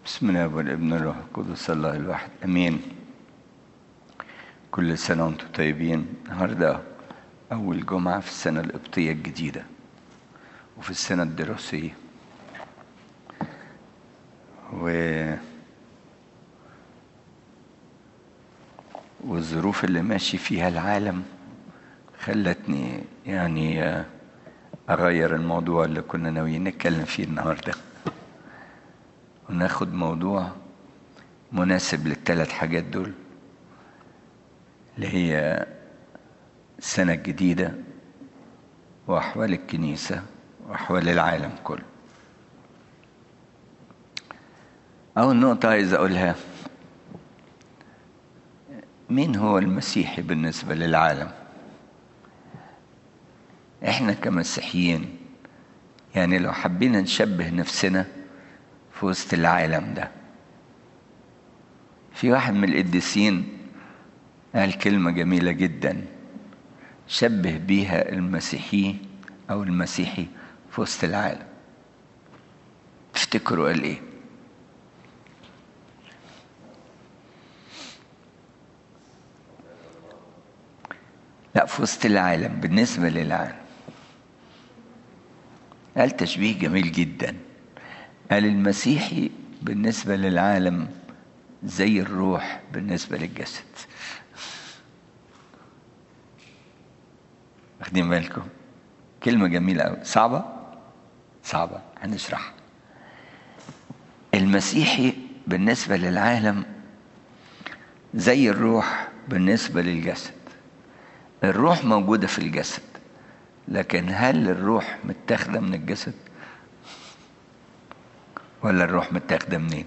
بسم الله والابن الروح القدس الله الواحد امين كل سنه وانتم طيبين النهارده اول جمعه في السنه القبطيه الجديده وفي السنه الدراسيه و والظروف اللي ماشي فيها العالم خلتني يعني اغير الموضوع اللي كنا ناويين نتكلم فيه النهارده وناخد موضوع مناسب للثلاث حاجات دول اللي هي السنة الجديدة وأحوال الكنيسة وأحوال العالم كله أول نقطة عايز أقولها مين هو المسيحي بالنسبة للعالم احنا كمسيحيين يعني لو حبينا نشبه نفسنا في وسط العالم ده في واحد من القديسين قال كلمة جميلة جدا شبه بيها المسيحي أو المسيحي في وسط العالم تفتكروا قال إيه؟ لا في وسط العالم بالنسبة للعالم قال تشبيه جميل جدا قال المسيحي بالنسبة للعالم زي الروح بالنسبة للجسد واخدين بالكم كلمة جميلة أوي صعبة صعبة هنشرحها المسيحي بالنسبة للعالم زي الروح بالنسبة للجسد الروح موجودة في الجسد لكن هل الروح متاخدة من الجسد ولا الروح متاخدة منين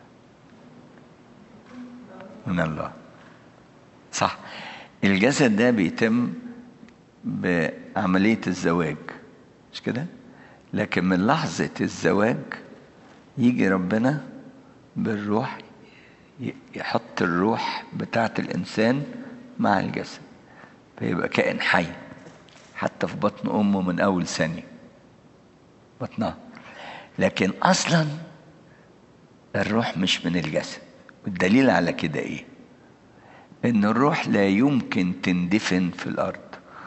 من الله صح الجسد ده بيتم بعملية الزواج مش كده لكن من لحظة الزواج يجي ربنا بالروح يحط الروح بتاعة الإنسان مع الجسد فيبقى كائن حي حتى في بطن أمه من أول ثانية بطنها لكن أصلا الروح مش من الجسد والدليل على كده إيه إن الروح لا يمكن تندفن في الأرض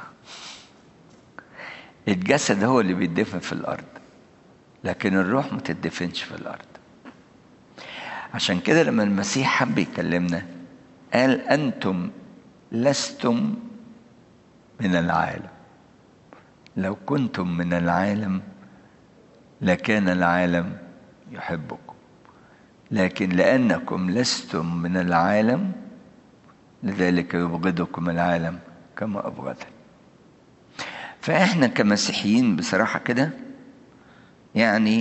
الجسد هو اللي بيدفن في الأرض لكن الروح ما تدفنش في الأرض عشان كده لما المسيح حب يكلمنا قال أنتم لستم من العالم لو كنتم من العالم لكان العالم يحبكم لكن لأنكم لستم من العالم لذلك يبغضكم العالم كما أبغضني فإحنا كمسيحيين بصراحة كده يعني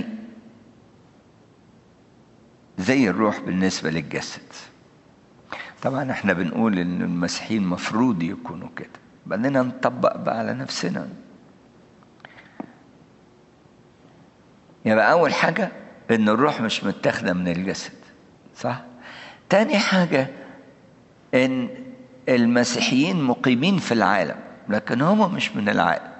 زي الروح بالنسبة للجسد طبعا احنا بنقول ان المسيحيين مفروض يكونوا كده بعدين نطبق بقى على نفسنا يبقى أول حاجة إن الروح مش متاخدة من الجسد صح؟ تاني حاجة إن المسيحيين مقيمين في العالم لكن هم مش من العالم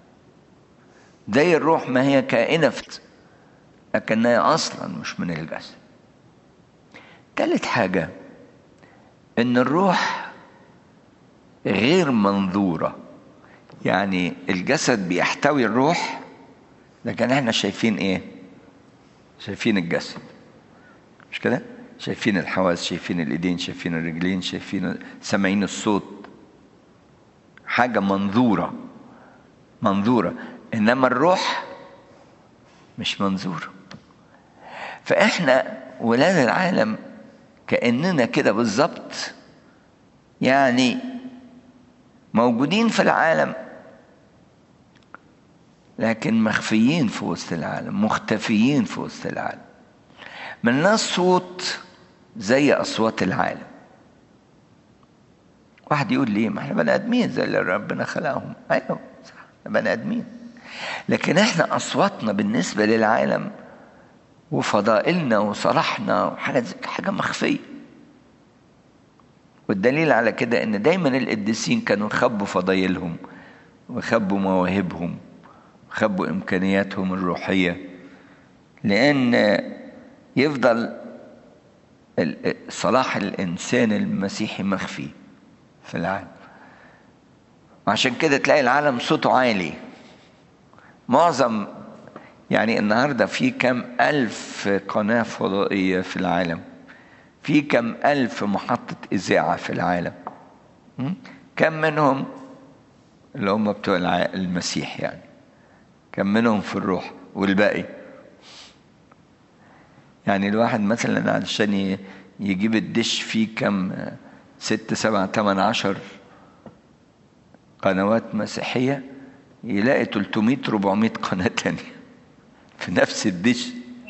زي الروح ما هي كائنة في لكنها أصلا مش من الجسد تالت حاجة إن الروح غير منظورة يعني الجسد بيحتوي الروح لكن احنا شايفين ايه شايفين الجسد مش كده شايفين الحواس شايفين الايدين شايفين الرجلين شايفين سامعين الصوت حاجه منظوره منظوره انما الروح مش منظوره فاحنا ولاد العالم كاننا كده بالظبط يعني موجودين في العالم لكن مخفيين في وسط العالم مختفيين في وسط العالم ملناش صوت زي أصوات العالم واحد يقول لي ما احنا بني ادمين زي اللي ربنا خلقهم ايوه صح بني ادمين لكن احنا اصواتنا بالنسبه للعالم وفضائلنا وصلاحنا وحاجه حاجه مخفيه والدليل على كده ان دايما القديسين كانوا يخبوا فضايلهم ويخبوا مواهبهم خبوا امكانياتهم الروحيه لان يفضل صلاح الإنسان المسيحي مخفي في العالم وعشان كده تلاقي العالم صوته عالي معظم يعني النهاردة في كم ألف قناة فضائية في العالم في كم ألف محطة إذاعة في العالم كم منهم اللي هم بتوع المسيح يعني كم منهم في الروح والباقي يعني الواحد مثلا علشان يجيب الدش فيه كم ست سبعة تمن عشر قنوات مسيحية يلاقي 300 400 قناة تانية في نفس الدش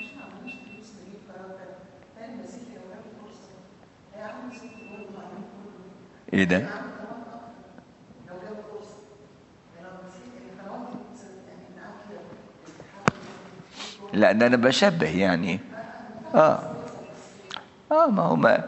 ايه ده؟ لا ده انا بشبه يعني اه اه ما هو ما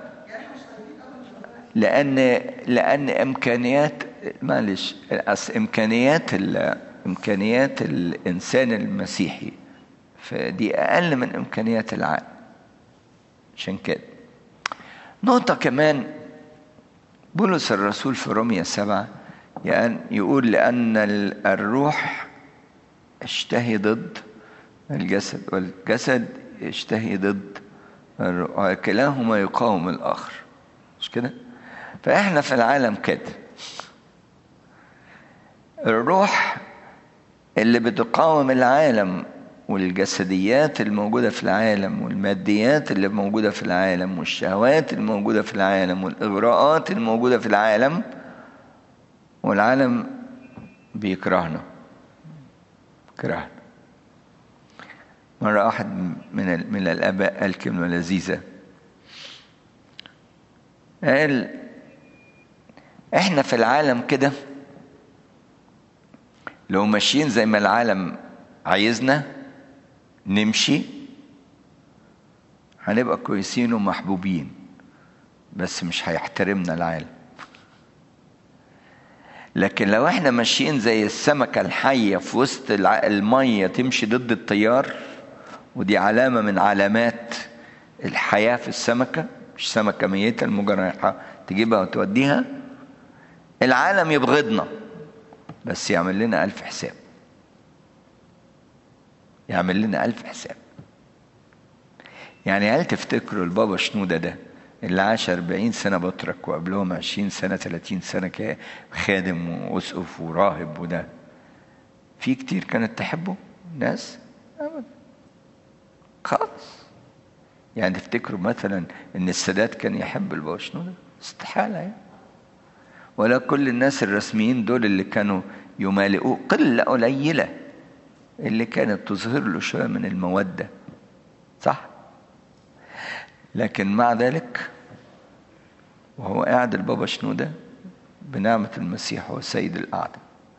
لان لان امكانيات معلش اصل امكانيات امكانيات الانسان المسيحي فدي اقل من امكانيات العقل عشان كده نقطة كمان بولس الرسول في رومية سبعة يعني يقول لأن الروح اشتهي ضد الجسد والجسد يشتهي ضد كلاهما يقاوم الآخر مش كده؟ فإحنا في العالم كده الروح اللي بتقاوم العالم والجسديات الموجودة في العالم والماديات اللي موجودة في العالم والشهوات الموجودة في العالم والإغراءات الموجودة في العالم والعالم بيكرهنا كرهنا مرة واحد من من الآباء قال كلمة لذيذة قال احنا في العالم كده لو ماشيين زي ما العالم عايزنا نمشي هنبقى كويسين ومحبوبين بس مش هيحترمنا العالم لكن لو احنا ماشيين زي السمكة الحية في وسط المية تمشي ضد التيار ودي علامة من علامات الحياة في السمكة مش سمكة ميتة المجرحة تجيبها وتوديها العالم يبغضنا بس يعمل لنا ألف حساب يعمل لنا ألف حساب يعني هل تفتكروا البابا شنودة ده اللي عاش 40 سنة بطرك وقبلهم 20 سنة 30 سنة خادم وأسقف وراهب وده في كتير كانت تحبه ناس أبدا خالص يعني تفتكروا مثلا ان السادات كان يحب البابا شنودة استحالة يعني ولا كل الناس الرسميين دول اللي كانوا يمالئوه قلة قليلة اللي كانت تظهر له شوية من المودة صح لكن مع ذلك وهو قاعد البابا شنودة بنعمة المسيح هو سيد القعدة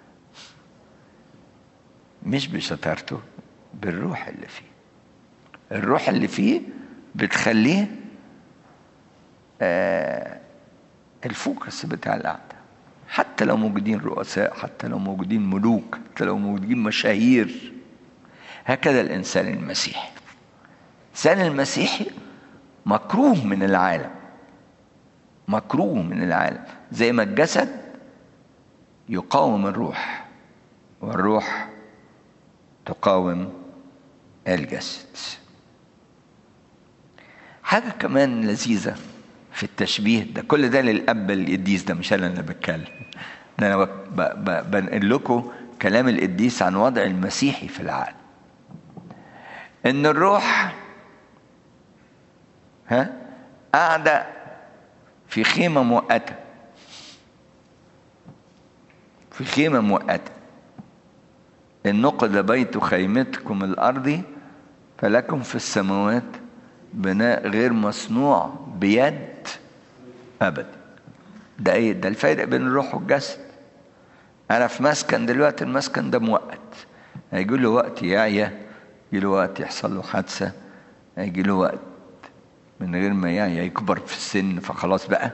مش بشطارته بالروح اللي فيه الروح اللي فيه بتخليه آه الفوكس بتاع القعدة حتى لو موجودين رؤساء حتى لو موجودين ملوك حتى لو موجودين مشاهير هكذا الإنسان المسيحي الإنسان المسيحي مكروه من العالم مكروه من العالم زي ما الجسد يقاوم الروح والروح تقاوم الجسد حاجة كمان لذيذة في التشبيه ده كل ده للأب القديس ده مش أنا اللي بتكلم ده أنا بنقل لكم كلام القديس عن وضع المسيحي في العالم إن الروح ها قاعدة في خيمة مؤقتة في خيمة مؤقتة إن نقد بيت خيمتكم الأرضي فلكم في السماوات بناء غير مصنوع بيد أبدا ده إيه؟ ده الفرق بين الروح والجسد أنا في مسكن دلوقتي المسكن ده مؤقت هيجي له وقت يعيا يجي له وقت يحصل له حادثة هيجي له وقت من غير ما يعيا يكبر في السن فخلاص بقى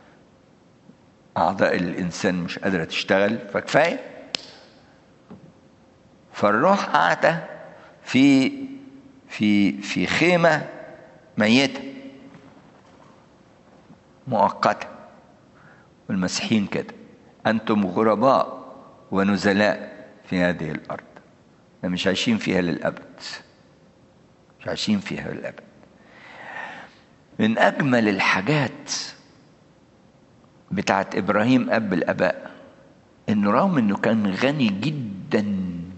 أعضاء الإنسان مش قادرة تشتغل فكفاية فالروح قاعدة في في في خيمة ميتة مؤقتة والمسيحيين كده أنتم غرباء ونزلاء في هذه الأرض مش عايشين فيها للأبد مش عايشين فيها للأبد من أجمل الحاجات بتاعت إبراهيم أب الآباء إنه رغم إنه كان غني جدا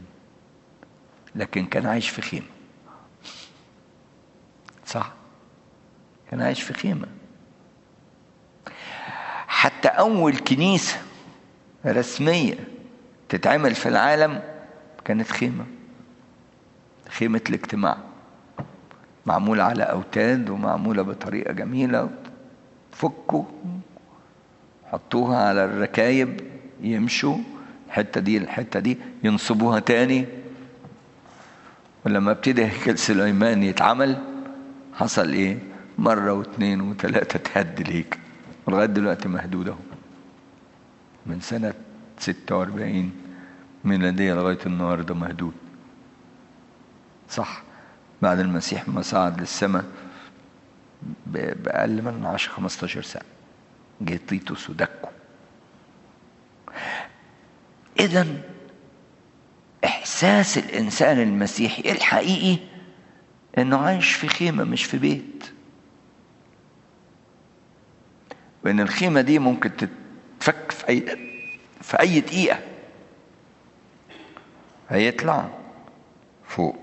لكن كان عايش في خيمة صح كان عايش في خيمة حتى أول كنيسة رسمية تتعمل في العالم كانت خيمة خيمة الاجتماع معمولة على أوتاد ومعمولة بطريقة جميلة فكوا حطوها على الركايب يمشوا الحتة دي الحتة دي ينصبوها تاني ولما ابتدى هيكل سليمان يتعمل حصل ايه مرة واثنين وثلاثة تهد الهيكل ولغاية دلوقتي مهدود اهو من سنة 46 ميلادية لغاية النهاردة مهدود صح بعد المسيح ما صعد للسماء بأقل من 10 15 سنة جه تيتوس ودكه إذا إحساس الإنسان المسيحي الحقيقي إنه عايش في خيمة مش في بيت وإن الخيمة دي ممكن تتفك في أي في أي دقيقة هيطلع فوق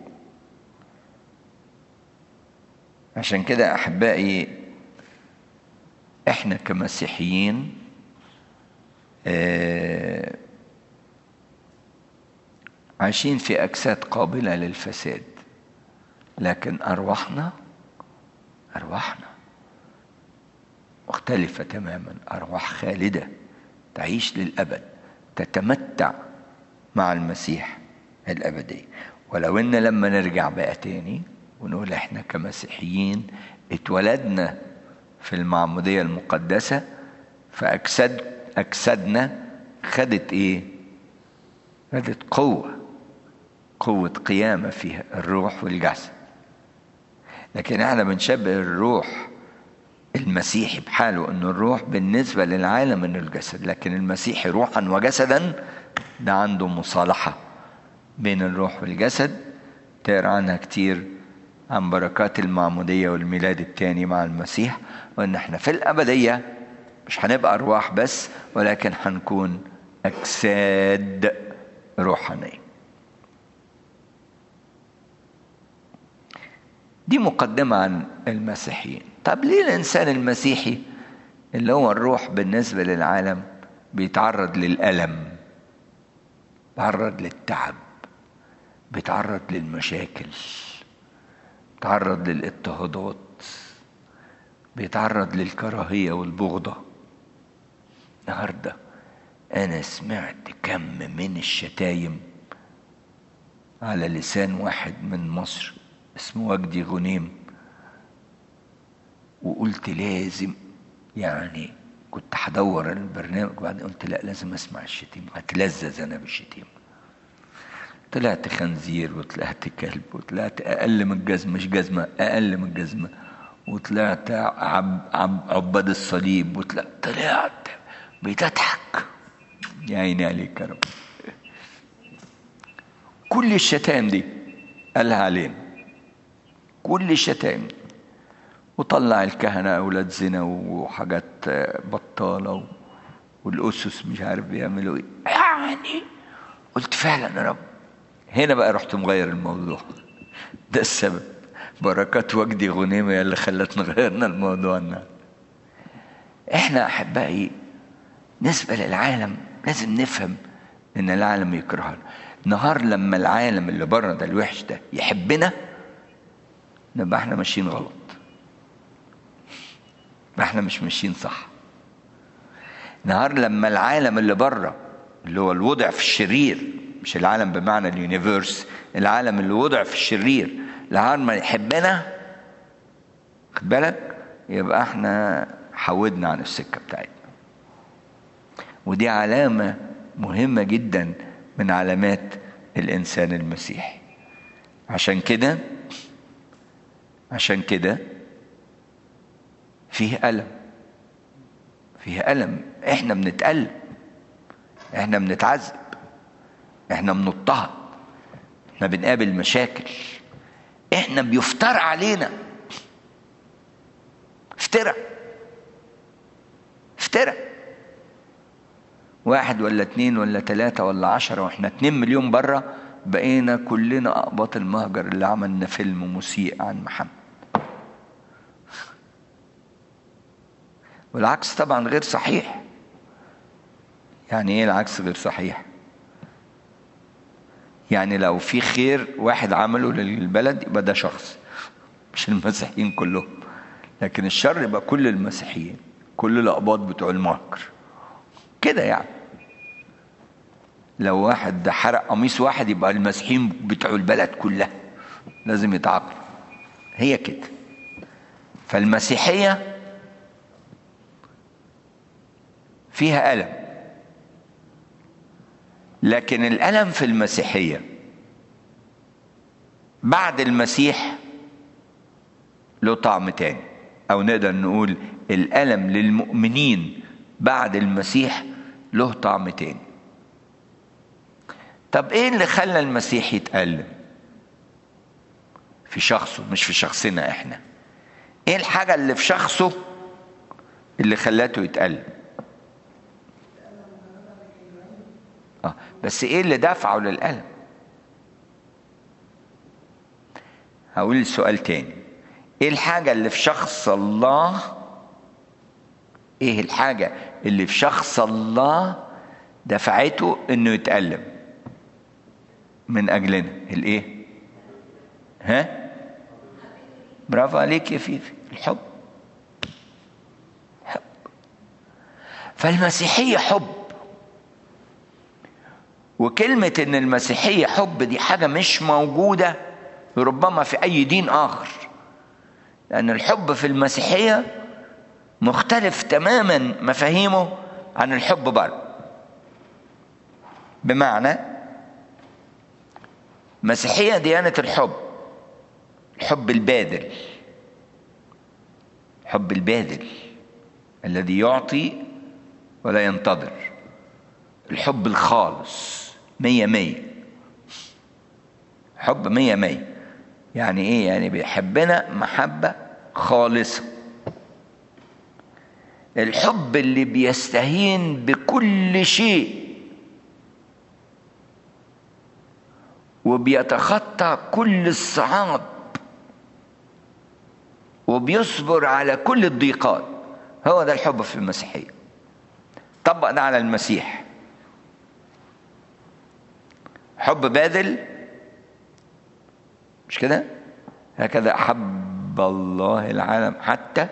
عشان كده أحبائي إحنا كمسيحيين آه عايشين في أجساد قابلة للفساد لكن أرواحنا أرواحنا مختلفة تماما أرواح خالدة تعيش للأبد تتمتع مع المسيح الأبدي ولو إن لما نرجع بقى تاني ونقول إحنا كمسيحيين اتولدنا في المعمودية المقدسة فأجساد أجسادنا خدت إيه؟ خدت قوة قوة قيامة فيها الروح والجسد لكن احنا بنشبه الروح المسيحي بحاله انه الروح بالنسبة للعالم انه الجسد لكن المسيحي روحا وجسدا ده عنده مصالحة بين الروح والجسد تقرا عنها كتير عن بركات المعمودية والميلاد الثاني مع المسيح وان احنا في الابدية مش هنبقى ارواح بس ولكن هنكون اجساد روحانيه دي مقدمة عن المسيحيين طب ليه الإنسان المسيحي اللي هو الروح بالنسبة للعالم بيتعرض للألم بيتعرض للتعب بيتعرض للمشاكل بيتعرض للاضطهادات بيتعرض للكراهية والبغضة النهاردة أنا سمعت كم من الشتايم على لسان واحد من مصر اسمه وجدي غنيم وقلت لازم يعني كنت هدور البرنامج وبعدين قلت لا لازم اسمع الشتيمة هتلذذ انا بالشتيمة طلعت خنزير وطلعت كلب وطلعت اقل من الجزمة مش جزمة اقل من الجزمة وطلعت عب عب عباد الصليب وطلعت طلعت بتضحك يا عيني عليك يا رب كل الشتائم دي قالها علينا كل الشتائم وطلع الكهنة أولاد زنا وحاجات بطالة والأسس مش عارف بيعملوا إيه يعني قلت فعلا يا رب هنا بقى رحت مغير الموضوع ده السبب بركات وجدي غنيمة هي اللي خلتنا غيرنا الموضوع احنا أحبائي بالنسبة للعالم لازم نفهم إن العالم يكرهنا نهار لما العالم اللي بره ده الوحش ده يحبنا نبقى احنا ماشيين غلط ما احنا مش ماشيين صح نهار لما العالم اللي بره اللي هو الوضع في الشرير مش العالم بمعنى اليونيفيرس العالم اللي وضع في الشرير نهار ما يحبنا خد بالك يبقى احنا حودنا عن السكه بتاعتنا ودي علامه مهمه جدا من علامات الانسان المسيحي عشان كده عشان كده فيه ألم فيها ألم احنا بنتألم احنا بنتعذب احنا بنضطهد احنا بنقابل مشاكل احنا بيفترى علينا افترى افترى واحد ولا اتنين ولا تلاتة ولا عشرة واحنا اتنين مليون برة بقينا كلنا أقباط المهجر اللي عملنا فيلم مسيء عن محمد والعكس طبعا غير صحيح يعني ايه العكس غير صحيح يعني لو في خير واحد عمله للبلد يبقى ده شخص مش المسيحيين كلهم لكن الشر يبقى كل المسيحيين كل الأقباط بتوع المهجر كده يعني لو واحد حرق قميص واحد يبقى المسيحيين بتوع البلد كلها لازم يتعاقبوا هي كده فالمسيحية فيها ألم لكن الألم في المسيحية بعد المسيح له طعم تاني أو نقدر نقول الألم للمؤمنين بعد المسيح له طعم تاني طب ايه اللي خلى المسيح يتألم في شخصه مش في شخصنا احنا ايه الحاجة اللي في شخصه اللي خلاته يتألم اه بس ايه اللي دفعه للألم هقول السؤال تاني ايه الحاجة اللي في شخص الله ايه الحاجة اللي في شخص الله دفعته انه يتألم من اجلنا الايه ها برافو عليك يا فيفي الحب حب فالمسيحية حب وكلمة ان المسيحية حب دي حاجة مش موجودة ربما في اي دين اخر لان الحب في المسيحية مختلف تماما مفاهيمه عن الحب بره بمعنى مسيحية ديانة الحب الحب الباذل الحب الباذل الذي يعطي ولا ينتظر الحب الخالص مية مية حب مية مية يعني ايه يعني بيحبنا محبة خالصة الحب اللي بيستهين بكل شيء وبيتخطى كل الصعاب وبيصبر على كل الضيقات هو ده الحب في المسيحية طبق ده على المسيح حب باذل مش كده هكذا أحب الله العالم حتى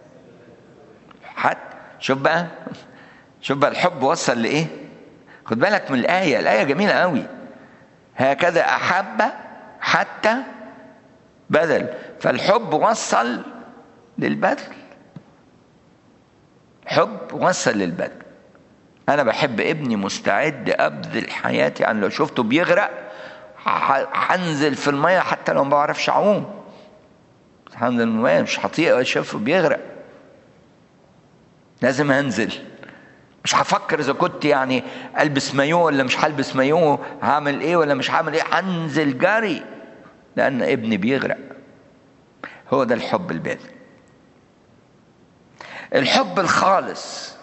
حتى شوف بقى شوف بقى الحب وصل لإيه خد بالك من الآية الآية جميلة قوي هكذا أحب حتى بذل فالحب وصل للبذل حب وصل للبذل أنا بحب ابني مستعد أبذل حياتي عن لو شفته بيغرق هنزل في المية حتى لو ما بعرفش أعوم هنزل المية مش هطيق أشوفه بيغرق لازم هنزل مش هفكر اذا كنت يعني البس مايو ولا مش هلبس مايو هعمل ايه ولا مش هعمل ايه هنزل جري لان ابني بيغرق هو ده الحب الباذل الحب الخالص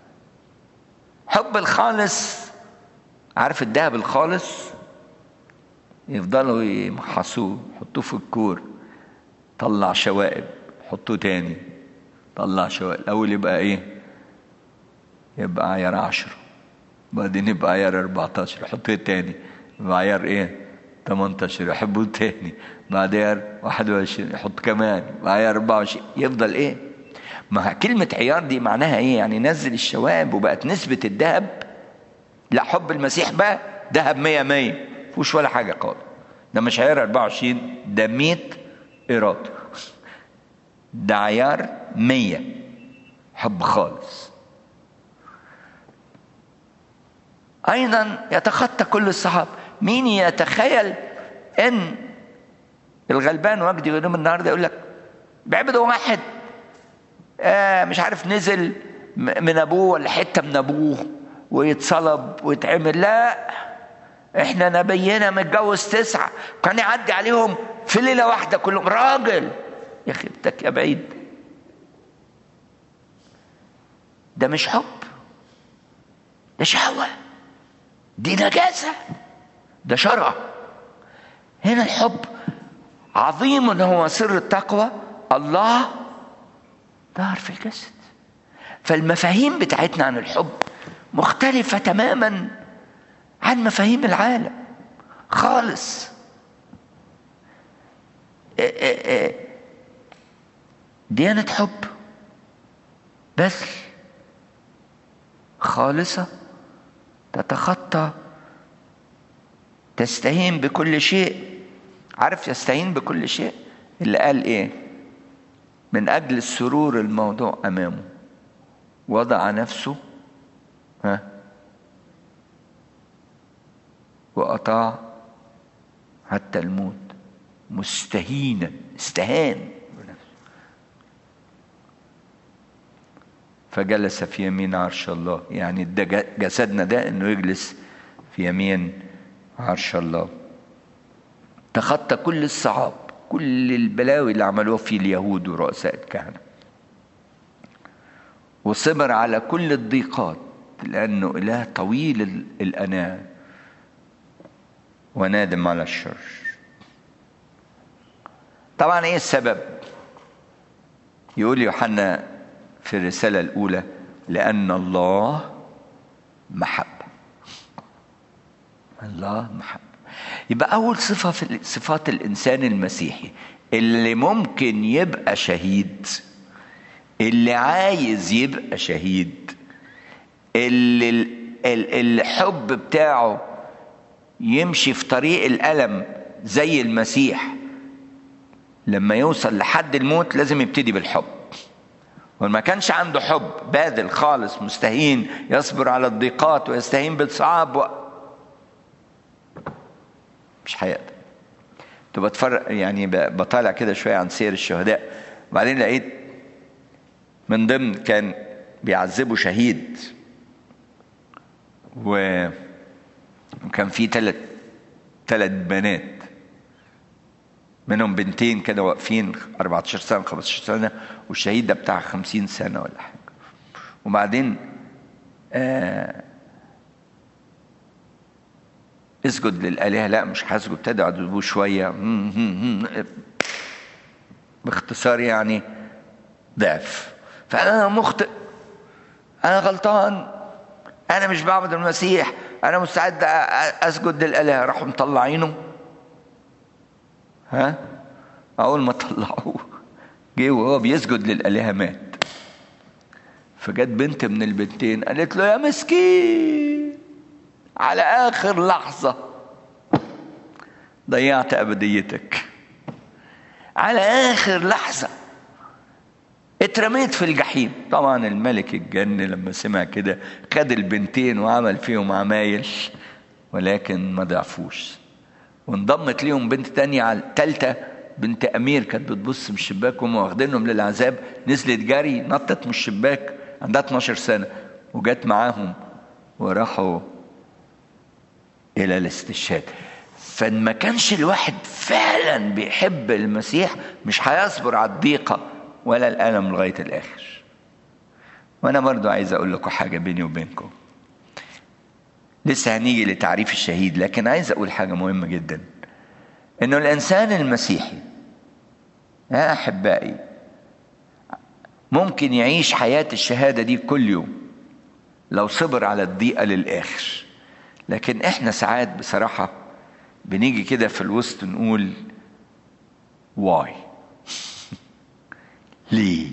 حب الخالص عارف الدهب الخالص يفضلوا يمحصوه يحطوه في الكور طلع شوائب حطوه تاني طلع شوائب الاول يبقى ايه يبقى عيار عشرة بعدين يبقى عيار 14 يحطوه تاني يبقى عيار ايه 18 يحبوه تاني بعد عيار 21 يحط كمان يبقى عيار 24 يفضل ايه ما كلمة عيار دي معناها ايه يعني نزل الشوائب وبقت نسبة الذهب لا حب المسيح بقى ذهب 100 100 فيهوش ولا حاجة خالص ده مش عيار 24 ده 100 ايراد ده عيار 100 حب خالص ايضا يتخطى كل الصحاب مين يتخيل ان الغلبان وجدي غنوم النهارده يقول لك بعبد واحد آه مش عارف نزل من ابوه ولا حته من ابوه ويتصلب ويتعمل لا احنا نبينا متجوز تسعه كان يعدي عليهم في ليله واحده كلهم راجل يا خيبتك يا بعيد ده مش حب ده شهوه دي نجاسه ده شرع هنا الحب عظيم هو سر التقوى الله ظهر في الجسد فالمفاهيم بتاعتنا عن الحب مختلفة تماما عن مفاهيم العالم خالص ديانة حب بذل خالصة تتخطى تستهين بكل شيء عارف يستهين بكل شيء اللي قال ايه من اجل السرور الموضوع امامه وضع نفسه ها واطاع حتى الموت مستهينا استهان بنفسه فجلس في يمين عرش الله يعني ده جسدنا ده انه يجلس في يمين عرش الله تخطى كل الصعاب كل البلاوي اللي عملوها فيه اليهود ورؤساء الكهنة وصبر على كل الضيقات لأنه إله طويل الأناة ونادم على الشر طبعا ايه السبب يقول يوحنا في الرسالة الأولى لأن الله محبة الله محبة يبقى أول صفة في صفات الإنسان المسيحي اللي ممكن يبقى شهيد اللي عايز يبقى شهيد اللي الحب بتاعه يمشي في طريق الألم زي المسيح لما يوصل لحد الموت لازم يبتدي بالحب وما كانش عنده حب باذل خالص مستهين يصبر على الضيقات ويستهين بالصعاب و... مش هيقدر كنت بتفرج يعني بطالع كده شويه عن سير الشهداء وبعدين لقيت من ضمن كان بيعذبوا شهيد و وكان في ثلاث ثلاث بنات منهم بنتين كده واقفين 14 سنه 15 سنه والشهيد ده بتاع 50 سنه ولا حاجه وبعدين آه اسجد للآلهة لا مش هسجد ابتدوا يعذبوه شوية باختصار يعني ضعف فأنا مخطئ أنا غلطان أنا مش بعبد المسيح أنا مستعد أسجد للآلهة راحوا مطلعينه ها أول ما طلعوه جه وهو بيسجد للآلهة مات فجت بنت من البنتين قالت له يا مسكين على آخر لحظة ضيعت أبديتك على آخر لحظة اترميت في الجحيم طبعا الملك اتجن لما سمع كده خد البنتين وعمل فيهم عمايل ولكن ما ضعفوش وانضمت ليهم بنت تانية على التالتة بنت أمير كانت بتبص من الشباك وهم واخدينهم للعذاب نزلت جري نطت من الشباك عندها 12 سنة وجت معاهم وراحوا إلى الاستشهاد فما كانش الواحد فعلا بيحب المسيح مش هيصبر على الضيقة ولا الألم لغاية الآخر وأنا برضو عايز أقول لكم حاجة بيني وبينكم لسه هنيجي لتعريف الشهيد لكن عايز أقول حاجة مهمة جدا إنه الإنسان المسيحي يا أحبائي ممكن يعيش حياة الشهادة دي كل يوم لو صبر على الضيقة للآخر لكن إحنا ساعات بصراحة بنيجي كده في الوسط نقول واي ليه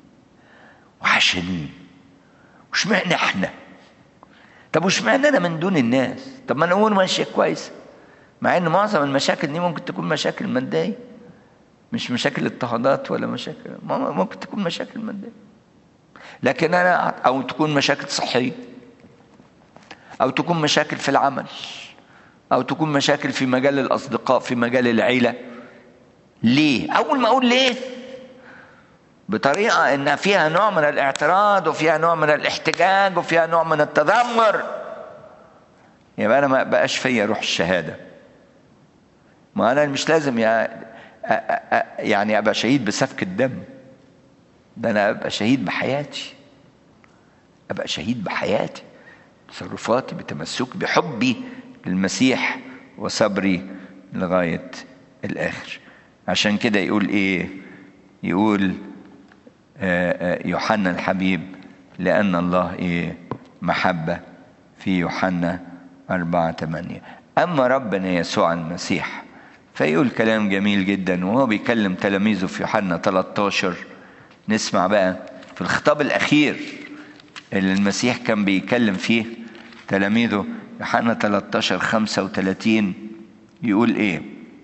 وعشان واشمعنى احنا طب واشمعنى انا من دون الناس طب ما انا امور ماشيه كويس مع ان معظم المشاكل دي ممكن تكون مشاكل ماديه مش مشاكل اضطهادات ولا مشاكل ممكن تكون مشاكل ماديه لكن انا او تكون مشاكل صحيه او تكون مشاكل في العمل او تكون مشاكل في مجال الاصدقاء في مجال العيله ليه اول ما اقول ليه بطريقة إن فيها نوع من الاعتراض وفيها نوع من الاحتجاج وفيها نوع من التذمر يبقى أنا ما بقاش فيا روح الشهادة ما أنا مش لازم يا يعني أبقى شهيد بسفك الدم ده أنا أبقى شهيد بحياتي أبقى شهيد بحياتي تصرفاتي بتمسكي بحبي للمسيح وصبري لغاية الآخر عشان كده يقول إيه يقول يوحنا الحبيب لأن الله إيه محبة في يوحنا أربعة ثمانية أما ربنا يسوع المسيح فيقول كلام جميل جدا وهو بيكلم تلاميذه في يوحنا 13 نسمع بقى في الخطاب الأخير اللي المسيح كان بيكلم فيه تلاميذه يوحنا 13 35 يقول ايه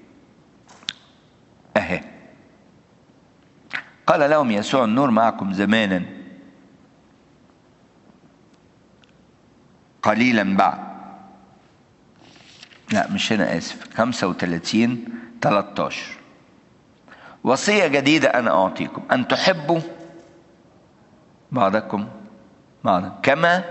اهي قال لهم يسوع النور معكم زمانا قليلا بعد لا مش هنا اسف 35 13 وصية جديدة أنا أعطيكم أن تحبوا بعضكم بعضا كما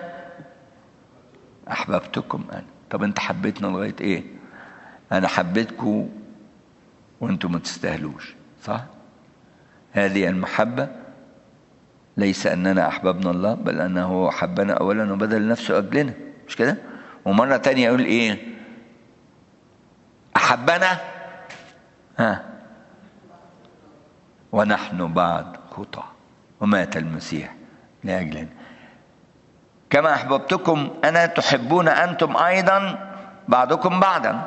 أحببتكم أنا طب أنت حبيتنا لغاية إيه أنا حبيتكم وأنتم ما تستاهلوش صح هذه المحبة ليس أننا أحببنا الله بل أنه هو حبنا أولا وبذل نفسه أجلنا مش كده ومرة تانية يقول إيه أحبنا ها ونحن بعد خطى ومات المسيح لأجلنا كما أحببتكم أنا تحبون أنتم أيضا بعضكم بعضا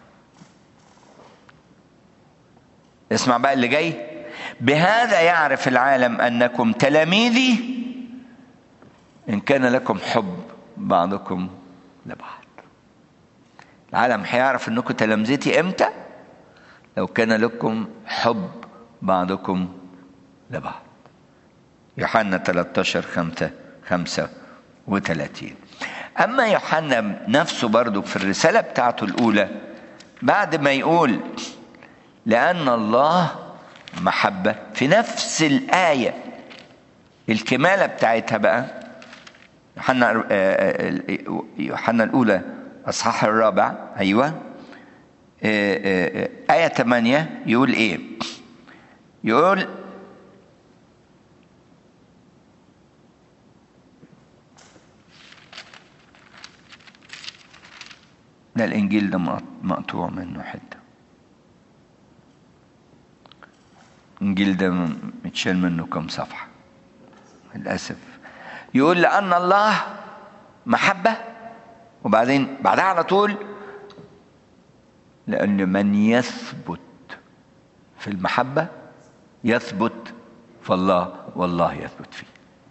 اسمع بقى اللي جاي بهذا يعرف العالم أنكم تلاميذي إن كان لكم حب بعضكم لبعض العالم هيعرف أنكم تلامذتي إمتى لو كان لكم حب بعضكم لبعض يوحنا 13 5 5 وثلاثين أما يوحنا نفسه برضو في الرسالة بتاعته الأولى بعد ما يقول لأن الله محبة في نفس الآية الكمالة بتاعتها بقى يوحنا يوحنا الأولى أصحاح الرابع أيوة آية 8 يقول إيه؟ يقول لا الإنجيل ده مقطوع منه حتة الإنجيل ده متشال منه كم صفحة للأسف يقول لأن الله محبة وبعدين بعدها على طول لأن من يثبت في المحبة يثبت في الله والله يثبت فيه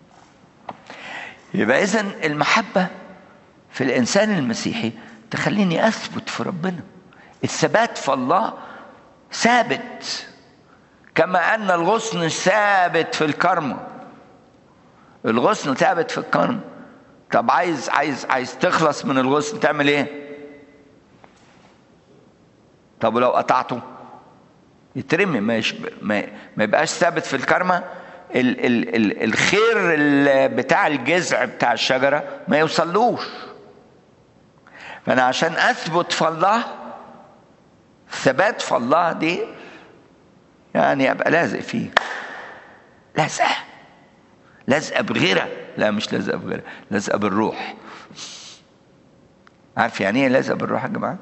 يبقى إذن المحبة في الإنسان المسيحي تخليني اثبت في ربنا الثبات في الله ثابت كما ان الغصن ثابت في الكرمة الغصن ثابت في الكرمة طب عايز عايز عايز تخلص من الغصن تعمل ايه طب ولو قطعته يترمي ما, يشب... ما... ما يبقاش ثابت في الكرمة ال... ال... ال... الخير ال... بتاع الجذع بتاع الشجرة ما يوصلوش فأنا عشان أثبت في الله ثبات في الله دي يعني أبقى لازق فيه لازقة لازقة بغيرة لا مش لازقة بغيرة لازقة بالروح عارف يعني ايه لازقة بالروح يا جماعة؟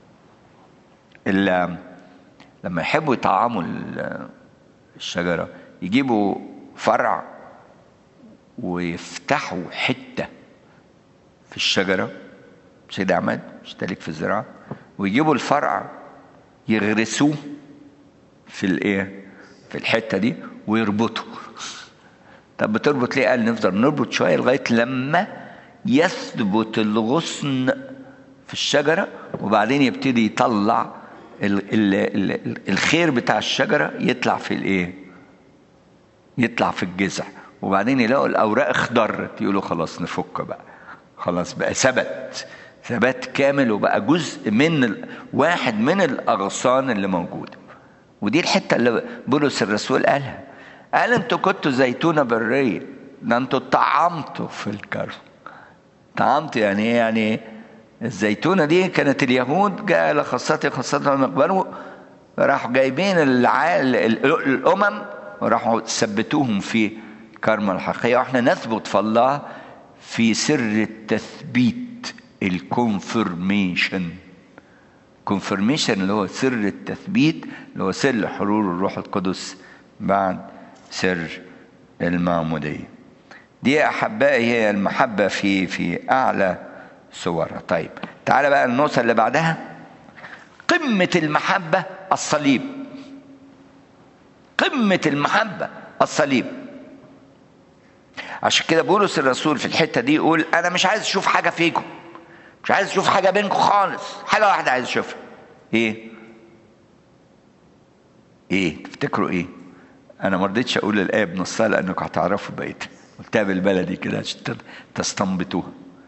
لما يحبوا يطعموا الشجرة يجيبوا فرع ويفتحوا حتة في الشجرة سيدي عماد مشترك في الزراعة ويجيبوا الفرع يغرسوه في الايه في الحته دي ويربطوا طب بتربط ليه قال نفضل نربط شويه لغايه لما يثبت الغصن في الشجره وبعدين يبتدي يطلع ال ال ال الخير بتاع الشجره يطلع في الايه يطلع في الجذع وبعدين يلاقوا الاوراق اخضرت يقولوا خلاص نفك بقى خلاص بقى ثبت ثبات كامل وبقى جزء من واحد من الاغصان اللي موجوده ودي الحته اللي بولس الرسول قالها قال انتوا كنتوا زيتونة برية ده انتوا طعمتوا في الكرم طعمتوا يعني ايه يعني الزيتونة دي كانت اليهود جاء خاصة خاصة لما يقبلوا راحوا جايبين العال الأمم وراحوا ثبتوهم في الكرمة الحقيقية واحنا نثبت في الله في سر التثبيت الكونفرميشن كونفرميشن اللي هو سر التثبيت اللي هو سر حلول الروح القدس بعد سر المعمودية دي أحبائي هي المحبة في في أعلى صورها طيب تعالى بقى النقطة اللي بعدها قمة المحبة الصليب قمة المحبة الصليب عشان كده بولس الرسول في الحتة دي يقول أنا مش عايز أشوف حاجة فيكم مش عايز أشوف حاجة بينكم خالص حاجة واحدة عايز أشوفها إيه؟ إيه؟ تفتكروا إيه؟ أنا ما رضيتش أقول الآية بنصها لأنكم هتعرفوا بقيتها قلتها بالبلدي كده عشان تستنبطوها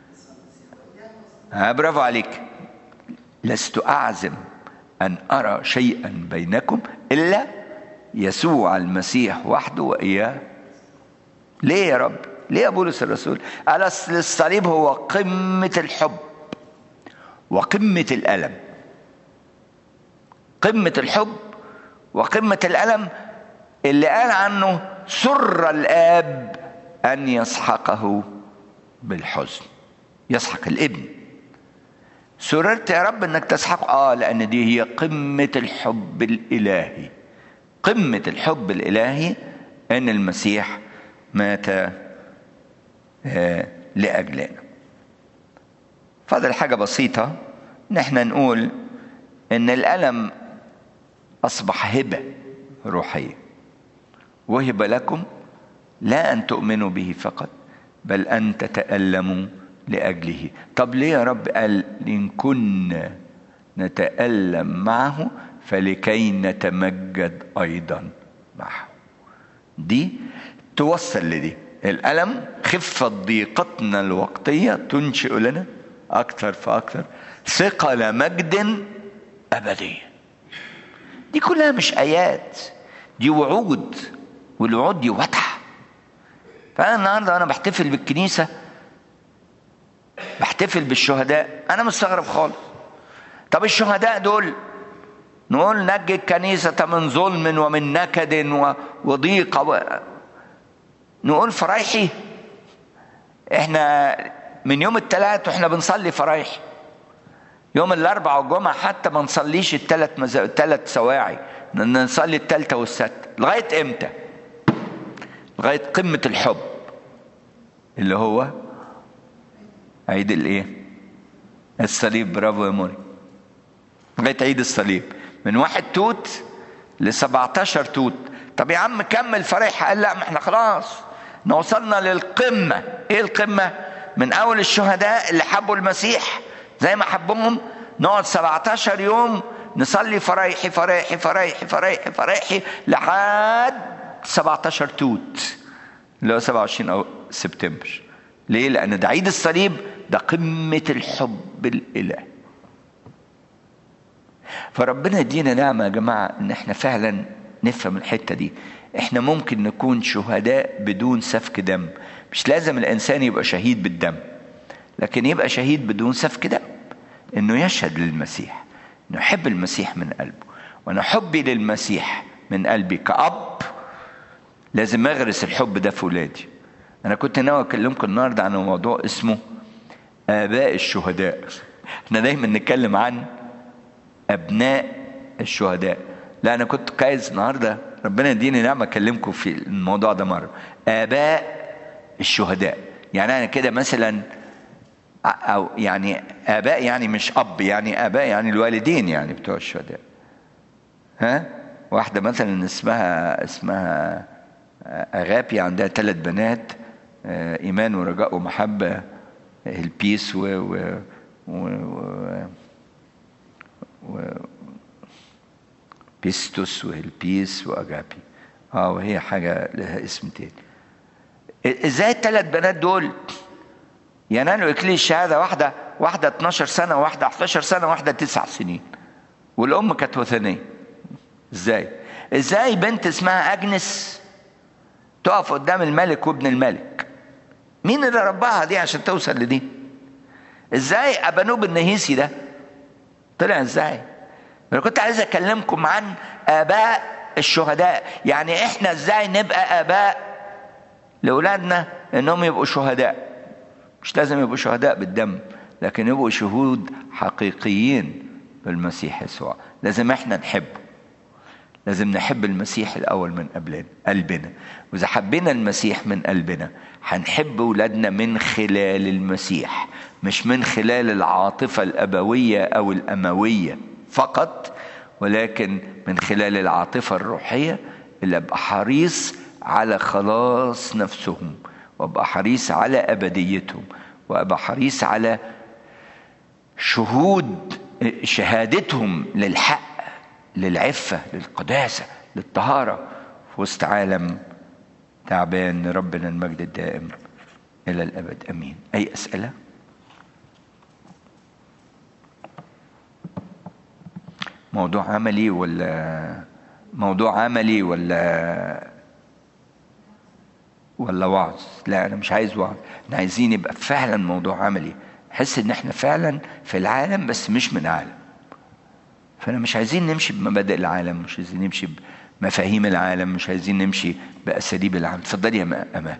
ها برافو عليك لست أعزم أن أرى شيئا بينكم إلا يسوع المسيح وحده وإياه ليه يا رب ليه يا بولس الرسول قال أصل الصليب هو قمة الحب وقمة الألم قمة الحب وقمة الألم اللي قال عنه سر الآب أن يسحقه بالحزن يسحق الابن سررت يا رب انك تسحق اه لان دي هي قمه الحب الالهي قمه الحب الالهي ان المسيح مات آه لاجلنا فاضل حاجه بسيطه ان احنا نقول ان الالم اصبح هبه روحيه وهب لكم لا ان تؤمنوا به فقط بل ان تتالموا لاجله طب ليه يا رب قال ان كنا نتالم معه فلكي نتمجد ايضا معه دي توصل لدي الالم خفه ضيقتنا الوقتيه تنشئ لنا اكثر فاكثر ثقل مجد ابديه دي كلها مش ايات دي وعود والوعود دي واضحه فانا النهارده وانا بحتفل بالكنيسه بحتفل بالشهداء انا مستغرب خالص طب الشهداء دول نقول نجي الكنيسة من ظلم ومن نكد وضيق و... نقول فرايحي احنا من يوم الثلاث واحنا بنصلي فرايحي يوم الاربع والجمعة حتى ما نصليش الثلاث مز... الثلاث سواعي نصلي الثالثة والسادسة لغاية امتى؟ لغاية قمة الحب اللي هو عيد الايه الصليب برافو يا موري لغايه عيد الصليب من واحد توت ل 17 توت طب يا عم كمل فرح قال لا ما احنا خلاص وصلنا للقمه ايه القمه من اول الشهداء اللي حبوا المسيح زي ما حبهم نقعد 17 يوم نصلي فرايحي فرايحي فرايحي فرايحي فرايحي لحد 17 توت اللي هو 27 او سبتمبر ليه؟ لأن ده عيد الصليب ده قمة الحب الإلهي. فربنا يدينا نعمة يا جماعة إن إحنا فعلا نفهم الحتة دي. إحنا ممكن نكون شهداء بدون سفك دم. مش لازم الإنسان يبقى شهيد بالدم. لكن يبقى شهيد بدون سفك دم. إنه يشهد للمسيح. إنه يحب المسيح من قلبه. وأنا حبي للمسيح من قلبي كأب لازم أغرس الحب ده في ولادي. انا كنت ناوي اكلمكم النهارده عن موضوع اسمه اباء الشهداء احنا دايما نتكلم عن ابناء الشهداء لا انا كنت عايز النهارده ربنا يديني نعمه اكلمكم في الموضوع ده مره اباء الشهداء يعني انا كده مثلا او يعني اباء يعني مش اب يعني اباء يعني الوالدين يعني بتوع الشهداء ها واحده مثلا اسمها اسمها اغابي عندها ثلاث بنات ايمان ورجاء ومحبه البيس و و و, و, و بيستوس وهلبيس واجابي اه وهي حاجه لها اسم تاني ازاي الثلاث بنات دول ينالوا اكليل الشهاده واحده واحده 12 سنه واحده 11 سنه واحده 9 سنين والام كانت وثنيه ازاي ازاي بنت اسمها اجنس تقف قدام الملك وابن الملك مين اللي رباها دي عشان توصل لدي ازاي ابانوب النهيسي ده طلع ازاي انا كنت عايز اكلمكم عن اباء الشهداء يعني احنا ازاي نبقى اباء لاولادنا انهم يبقوا شهداء مش لازم يبقوا شهداء بالدم لكن يبقوا شهود حقيقيين بالمسيح يسوع لازم احنا نحبه لازم نحب المسيح الاول من قبلنا قلبنا واذا حبينا المسيح من قلبنا هنحب ولادنا من خلال المسيح مش من خلال العاطفه الابويه او الامويه فقط ولكن من خلال العاطفه الروحيه اللي ابقى حريص على خلاص نفسهم وابقى حريص على ابديتهم وابقى حريص على شهود شهادتهم للحق للعفة للقداسة للطهارة في وسط عالم تعبان ربنا المجد الدائم إلى الأبد أمين أي أسئلة؟ موضوع عملي ولا موضوع عملي ولا ولا وعظ لا انا مش عايز وعظ احنا عايزين يبقى فعلا موضوع عملي نحس ان احنا فعلا في العالم بس مش من عالم فانا مش عايزين نمشي بمبادئ العالم مش عايزين نمشي بمفاهيم العالم مش عايزين نمشي باساليب العالم اتفضلي يا امال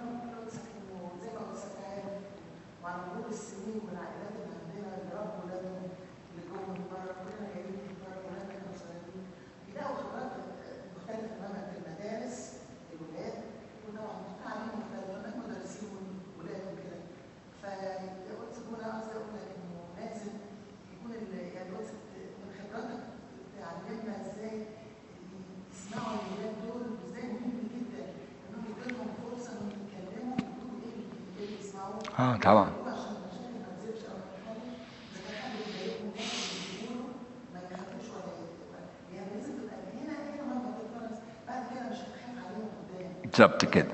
اه طبعا بالظبط كده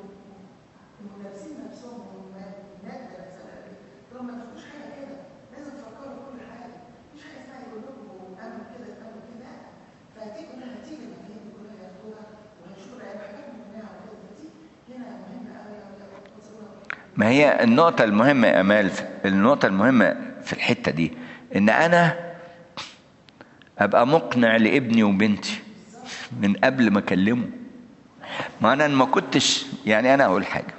ما هي النقطة المهمة يا أمال النقطة المهمة في الحتة دي إن أنا أبقى مقنع لابني وبنتي من قبل ما أكلمه ما أنا ما كنتش يعني أنا أقول حاجة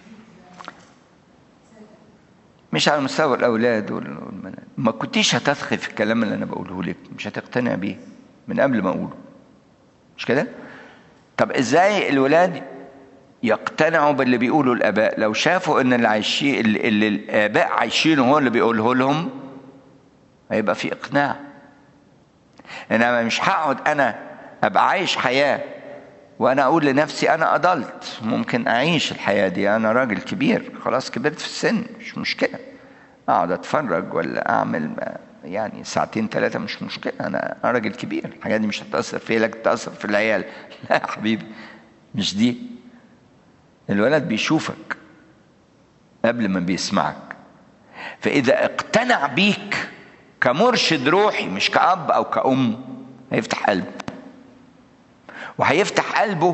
مش على مستوى الأولاد والبنات ما كنتيش هتثقي في الكلام اللي أنا بقوله لك مش هتقتنع بيه من قبل ما أقوله مش كده؟ طب إزاي الولاد يقتنعوا باللي بيقوله الاباء لو شافوا ان اللي عايشين اللي الاباء عايشينه هو اللي بيقوله لهم هيبقى في اقناع انما مش هقعد انا ابقى عايش حياه وانا اقول لنفسي انا اضلت ممكن اعيش الحياه دي انا راجل كبير خلاص كبرت في السن مش مشكله اقعد اتفرج ولا اعمل يعني ساعتين ثلاثه مش مشكله انا راجل كبير الحاجه دي مش هتاثر فيا لكن تاثر في العيال لا يا حبيبي مش دي الولد بيشوفك قبل ما بيسمعك فإذا اقتنع بيك كمرشد روحي مش كأب أو كأم هيفتح قلبه وهيفتح قلبه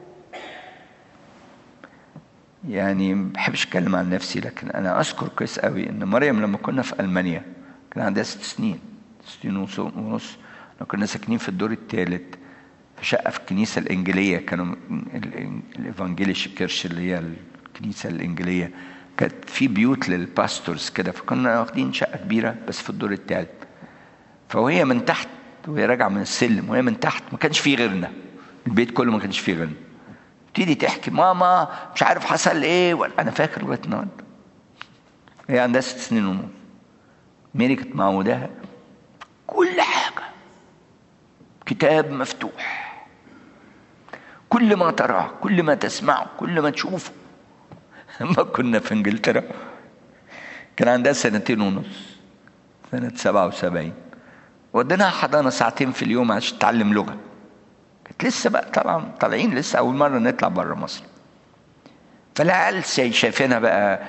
يعني ما بحبش اتكلم عن نفسي لكن انا اذكر كويس قوي ان مريم لما كنا في المانيا كان عندها ست سنين ست سنين ونص كنا ساكنين في الدور الثالث في شقه في الكنيسه الانجيليه كانوا الايفانجيليش كيرش اللي هي الكنيسه الانجيليه كانت في بيوت للباستورز كده فكنا واخدين شقه كبيره بس في الدور الثالث فوهي من تحت وهي راجعه من السلم وهي من تحت ما كانش فيه غيرنا البيت كله ما كانش فيه غيرنا تبتدي تحكي ماما مش عارف حصل ايه انا فاكر لغايه النهارده هي عندها ست سنين ونص ميري كانت معوداها كل حاجه كتاب مفتوح كل ما تراه كل ما تسمعه كل ما تشوفه لما كنا في انجلترا كان عندها سنتين ونص سنة سبعة وسبعين وديناها حضانة ساعتين في اليوم عشان تتعلم لغة كانت لسه بقى طبعا طالعين لسه أول مرة نطلع بره مصر فالعيال شايفينها بقى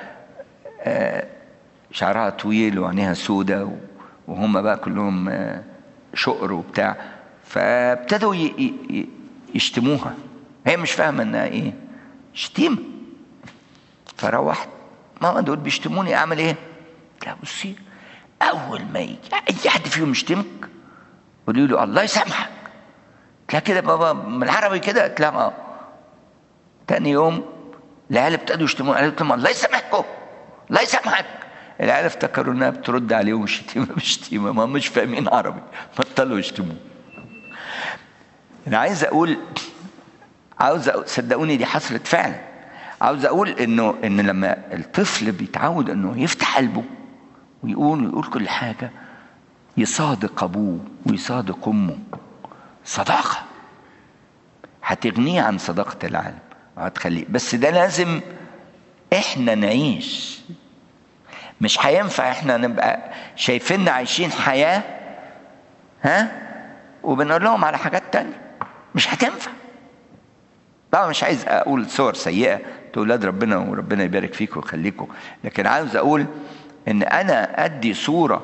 شعرها طويل وعينيها سودة وهم بقى كلهم شقر وبتاع فابتدوا يشتموها هي مش فاهمه انها ايه شتيمة فروحت ماما دول بيشتموني اعمل ايه؟ لا بصي اول ما يجي اي حد فيهم يشتمك قولي له الله يسامحك لا كده بابا من العربي كده قلت لها اه تاني يوم العيال ابتدوا يشتموني قالت لهم الله يسامحكم الله يسامحك العيال افتكروا انها بترد عليهم شتيمه بشتيمه ما مش فاهمين عربي بطلوا يشتموا انا عايز اقول عاوز أقول صدقوني دي حصلت فعلا عاوز اقول انه ان لما الطفل بيتعود انه يفتح قلبه ويقول ويقول كل حاجه يصادق ابوه ويصادق امه صداقه هتغنيه عن صداقه العالم وهتخليه بس ده لازم احنا نعيش مش هينفع احنا نبقى شايفيننا عايشين حياه ها وبنقول لهم على حاجات تانية مش هتنفع طبعا مش عايز اقول صور سيئه اولاد ربنا وربنا يبارك فيكم ويخليكم لكن عاوز اقول ان انا ادي صوره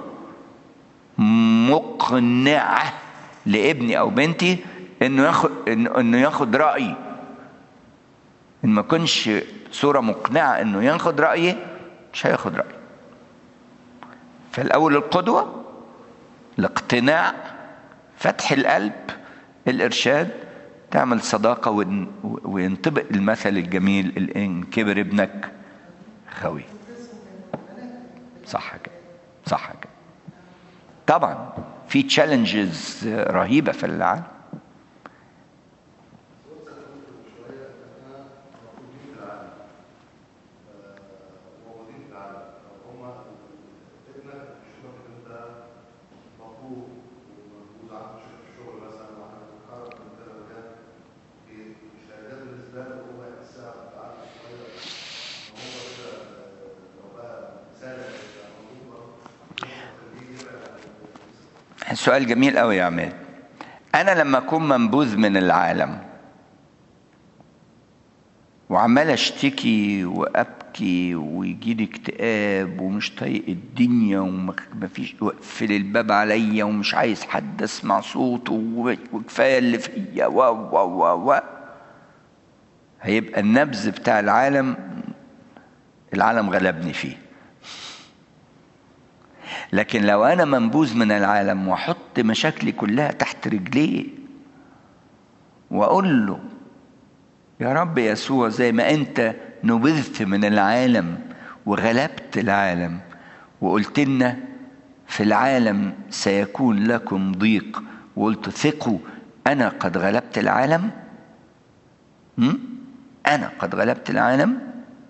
مقنعه لابني او بنتي انه ياخد انه ياخد رايي ان ما كنش صوره مقنعه انه ياخد رايي مش هياخد رايي فالاول القدوه الاقتناع فتح القلب الارشاد تعمل صداقة وينطبق المثل الجميل إن كبر ابنك خوي صح كده صح كده طبعا في تشالنجز رهيبة في العالم سؤال جميل قوي يا عماد انا لما اكون منبوذ من العالم وعمال اشتكي وابكي ويجي لي اكتئاب ومش طايق الدنيا ومفيش واقفل الباب عليا ومش عايز حد اسمع صوته وكفايه اللي فيا و و و و هيبقى النبذ بتاع العالم العالم غلبني فيه لكن لو انا منبوذ من العالم واحط مشاكلي كلها تحت رجليه واقول له يا رب يسوع زي ما انت نبذت من العالم وغلبت العالم وقلت لنا في العالم سيكون لكم ضيق وقلت ثقوا انا قد غلبت العالم م? انا قد غلبت العالم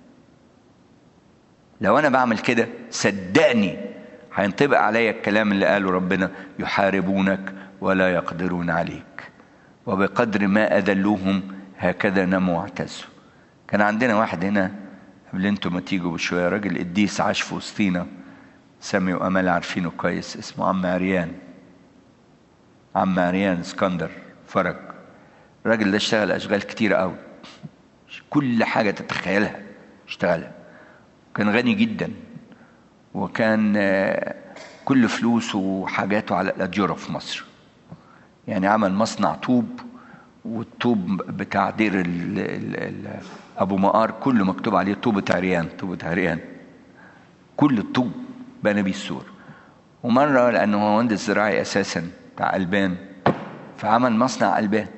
لو انا بعمل كده صدقني هينطبق عليا الكلام اللي قاله ربنا يحاربونك ولا يقدرون عليك وبقدر ما أذلوهم هكذا نموا واعتزوا كان عندنا واحد هنا قبل انتوا ما تيجوا بشوية راجل قديس عاش في وسطينا سامي وأمل عارفينه كويس اسمه عم عريان عم عريان اسكندر فرج الراجل ده اشتغل أشغال كتير قوي كل حاجة تتخيلها اشتغلها كان غني جدا وكان كل فلوسه وحاجاته على الأجرة في مصر يعني عمل مصنع طوب والطوب بتاع دير ال ال ال أبو مقار كله مكتوب عليه طوبة عريان طوبة عريان كل الطوب بنى بيه السور ومرة لأنه هو مهندس زراعي أساسا بتاع ألبان فعمل مصنع ألبان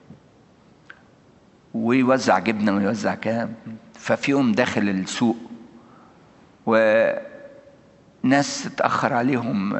ويوزع جبنة ويوزع كلام ففي يوم داخل السوق وناس اتأخر عليهم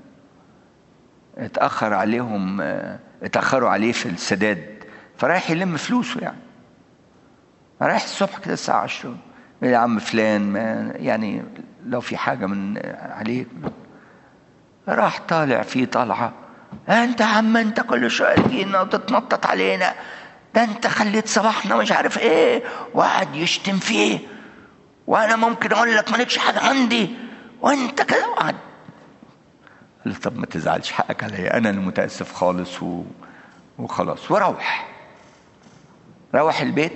اتأخر عليهم اتأخروا عليه في السداد فرايح يلم فلوسه يعني رايح الصبح كده الساعة 10 يا عم فلان ما يعني لو في حاجة من عليك راح طالع فيه طلعة انت يا عم انت كل شوية تجينا وتتنطط علينا ده انت خليت صباحنا مش عارف ايه وقعد يشتم فيه وانا ممكن اقول لك مالكش حاجة عندي وانت كده وقعد قال طب ما تزعلش حقك عليا انا اللي متاسف خالص و... وخلاص وروح روح البيت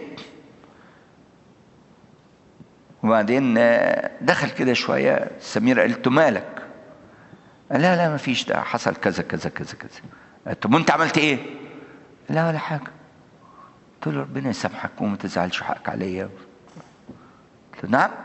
وبعدين دخل كده شويه سميره قالت له مالك قال لا لا ما فيش ده حصل كذا كذا كذا كذا قالت طب وانت عملت ايه لا ولا حاجه قلت له ربنا يسامحك وما تزعلش حقك عليا قلت له نعم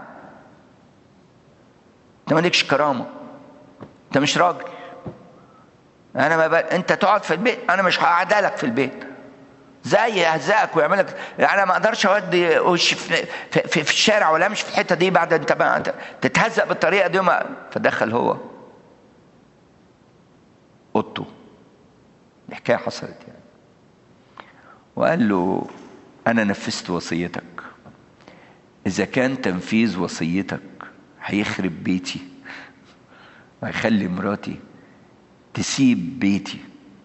انت مالكش كرامه انت مش راجل انا ما ب... انت تقعد في البيت انا مش هقعدلك في البيت زي يهزقك ويعملك انا ما اقدرش اودي وش في, في, في, في الشارع ولا امشي في الحته دي بعد انت ما تتهزق بالطريقه دي وما فدخل هو اوضته الحكايه حصلت يعني وقال له انا نفذت وصيتك اذا كان تنفيذ وصيتك هيخرب بيتي وهيخلي مراتي تسيب بيتي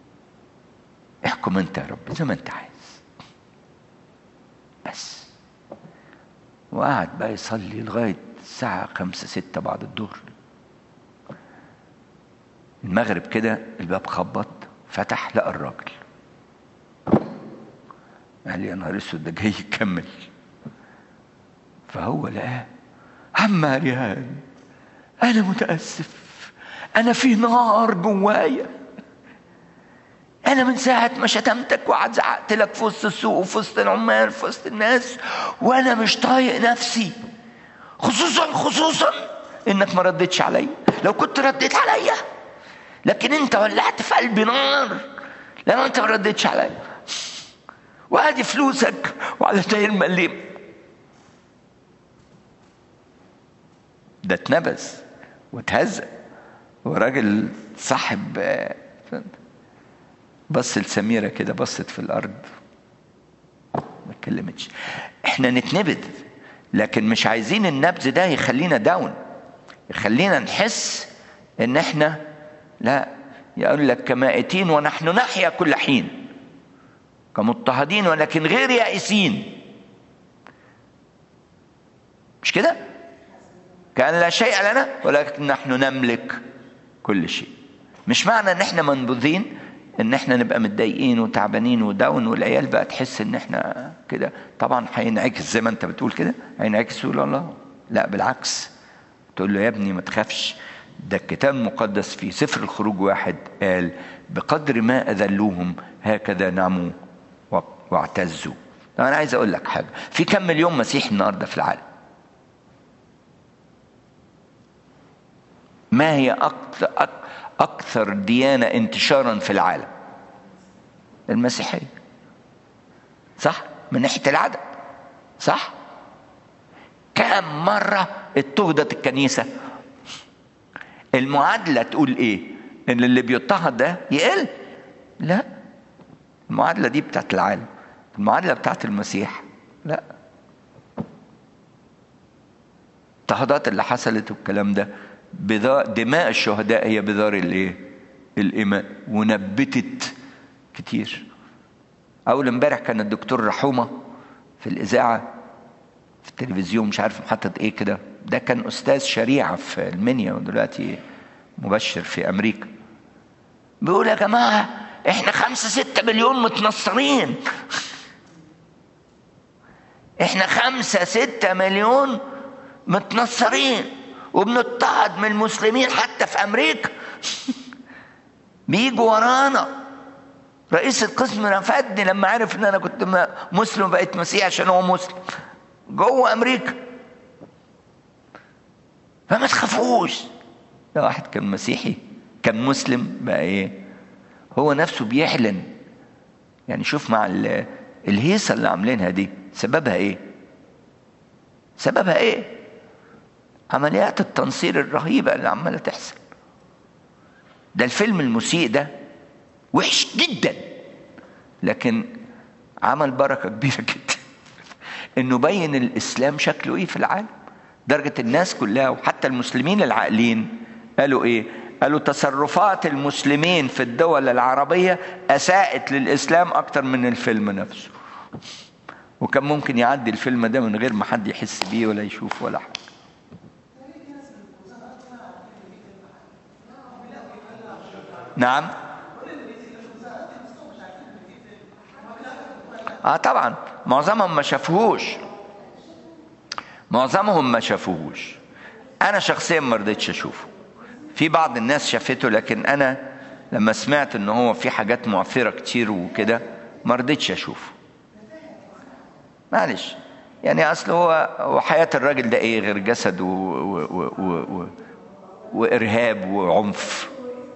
احكم انت يا رب زي ما انت عايز بس وقعد بقى يصلي لغاية الساعة خمسة ستة بعد الظهر المغرب كده الباب خبط فتح لقى الراجل قال لي يا نهار اسود ده جاي يكمل فهو لقاه عم ريهان انا متاسف انا في نار جوايا انا من ساعه ما شتمتك وقعد زعقت لك في وسط السوق وفي وسط العمال في وسط الناس وانا مش طايق نفسي خصوصا خصوصا انك ما ردتش عليا لو كنت رديت عليا لكن انت ولعت في قلبي نار لما انت ما ردتش عليا وادي فلوسك وعلى تاير مليم ده اتنبذ واتهزق وراجل صاحب بص لسميرة كده بصت في الأرض ما اتكلمتش احنا نتنبذ لكن مش عايزين النبذ ده يخلينا داون يخلينا نحس ان احنا لا يقول لك كمائتين ونحن نحيا كل حين كمضطهدين ولكن غير يائسين مش كده كأن لا شيء لنا ولكن نحن نملك كل شيء مش معنى ان احنا منبوذين ان احنا نبقى متضايقين وتعبانين وداون والعيال بقى تحس ان احنا كده طبعا هينعكس زي ما انت بتقول كده هينعكس يقول الله لا بالعكس تقول له يا ابني ما تخافش ده الكتاب المقدس في سفر الخروج واحد قال بقدر ما اذلوهم هكذا نعموا واعتزوا انا عايز اقول لك حاجه في كم مليون مسيحي النهارده في العالم ما هي أكثر, أكثر ديانة انتشارا في العالم المسيحية صح من ناحية العدد صح كم مرة اتخذت الكنيسة المعادلة تقول ايه ان اللي بيضطهد ده يقل لا المعادلة دي بتاعت العالم المعادلة بتاعت المسيح لا التهضات اللي حصلت والكلام ده دماء الشهداء هي بذار الايه الايمان ونبتت كتير اول امبارح كان الدكتور رحومه في الاذاعه في التلفزيون مش عارف محطه ايه كده ده كان استاذ شريعه في المنيا ودلوقتي مبشر في امريكا بيقول يا جماعه احنا خمسة ستة مليون متنصرين احنا خمسة ستة مليون متنصرين وبنضطهد من المسلمين حتى في امريكا بيجوا ورانا رئيس القسم رفضني لما عرف ان انا كنت مسلم بقيت مسيحي عشان هو مسلم جوه امريكا فما تخافوش ده واحد كان مسيحي كان مسلم بقى ايه هو نفسه بيعلن يعني شوف مع الهيصه اللي عاملينها دي سببها ايه سببها ايه عمليات التنصير الرهيبة اللي عمالة تحصل ده الفيلم المسيء ده وحش جدا لكن عمل بركة كبيرة جدا انه بين الاسلام شكله ايه في العالم درجة الناس كلها وحتى المسلمين العاقلين قالوا ايه قالوا تصرفات المسلمين في الدول العربية اساءت للاسلام اكتر من الفيلم نفسه وكان ممكن يعدي الفيلم ده من غير ما حد يحس بيه ولا يشوف ولا حاجة نعم اه طبعا معظمهم ما شافوهوش معظمهم ما شافوهوش انا شخصيا ما رضيتش اشوفه في بعض الناس شافته لكن انا لما سمعت ان هو في حاجات معثره كتير وكده ما رضيتش اشوفه معلش يعني اصل هو وحياه الراجل ده ايه غير جسد و... و... و... و... و... وارهاب وعنف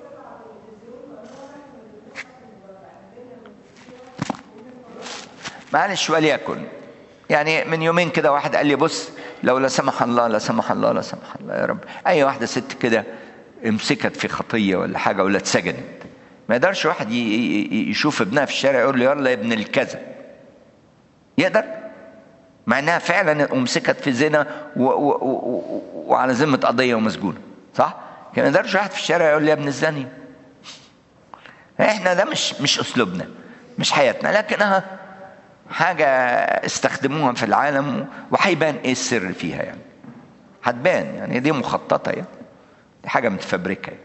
معلش وليكن يعني من يومين كده واحد قال لي بص لو لا سمح الله لا سمح الله لا سمح الله يا رب اي واحده ست كده امسكت في خطيه ولا حاجه ولا اتسجنت ما يقدرش واحد يشوف ابنها في الشارع يقول له يلا يا ابن الكذا يقدر مع انها فعلا امسكت في زنا و و و وعلى ذمه قضيه ومسجونه صح؟ كان ما يقدرش واحد في الشارع يقول لي يا ابن الزاني احنا ده مش مش اسلوبنا مش حياتنا لكنها حاجه استخدموها في العالم وهيبان ايه السر فيها يعني هتبان يعني دي مخططه يعني دي حاجه متفبركه يعني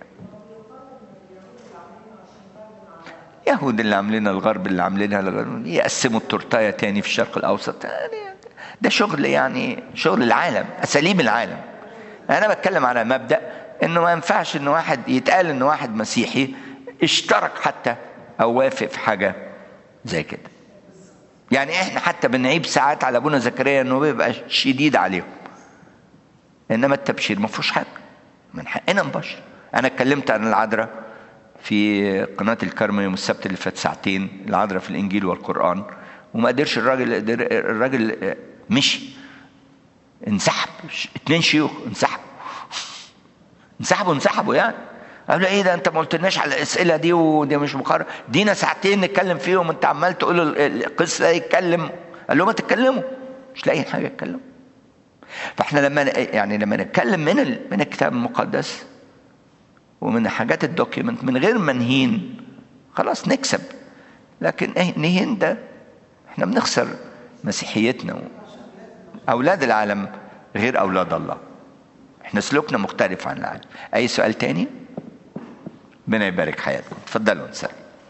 يهود اللي عاملينها الغرب اللي عاملينها الغرب يقسموا التورتايه تاني في الشرق الاوسط يعني ده شغل يعني شغل العالم اساليب العالم انا بتكلم على مبدا انه ما ينفعش ان واحد يتقال ان واحد مسيحي اشترك حتى او وافق في حاجه زي كده يعني احنا حتى بنعيب ساعات على ابونا زكريا انه بيبقى شديد عليهم انما التبشير ما فيهوش حاجه من حقنا نبشر انا اتكلمت عن العذراء في قناة الكرم يوم السبت اللي فات ساعتين العذراء في الإنجيل والقرآن وما قدرش الراجل الراجل مشي انسحب اتنين شيوخ انسحبوا انسحبوا انسحبوا يعني قالوا ايه ده انت ما قلتلناش على الاسئله دي ودي مش مقارنه دينا ساعتين نتكلم فيهم انت عمال تقول القصه ده يتكلم قال لهم ما تتكلموا مش لاقيين حاجه يتكلموا فاحنا لما يعني لما نتكلم من من الكتاب المقدس ومن حاجات الدوكيمنت من غير ما نهين خلاص نكسب لكن ايه نهين ده احنا بنخسر مسيحيتنا اولاد العالم غير اولاد الله احنا سلوكنا مختلف عن العالم اي سؤال تاني ربنا يبارك حياتكم اتفضلوا نسال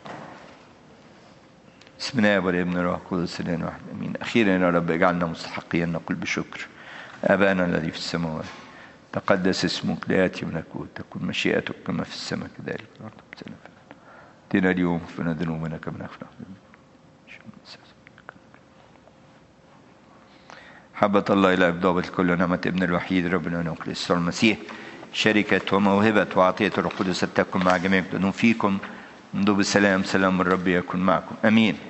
بسم الله والابن والروح القدس الان واحد امين اخيرا يا رب اجعلنا مستحقين نقول بشكر ابانا الذي في السماوات تقدس اسمك لياتي ملكوت تكن مشيئتك كما في السماء كذلك في الارض اتنا اليوم فنا ذنوبنا كما نغفر حبة الله إلى إبداع الكل نعمة ابن الوحيد ربنا ونقل يسوع المسيح شركة وموهبة وعطية الروح القدس تكن مع جميع فيكم انظروا بالسلام سلام الرب يكن معكم أمين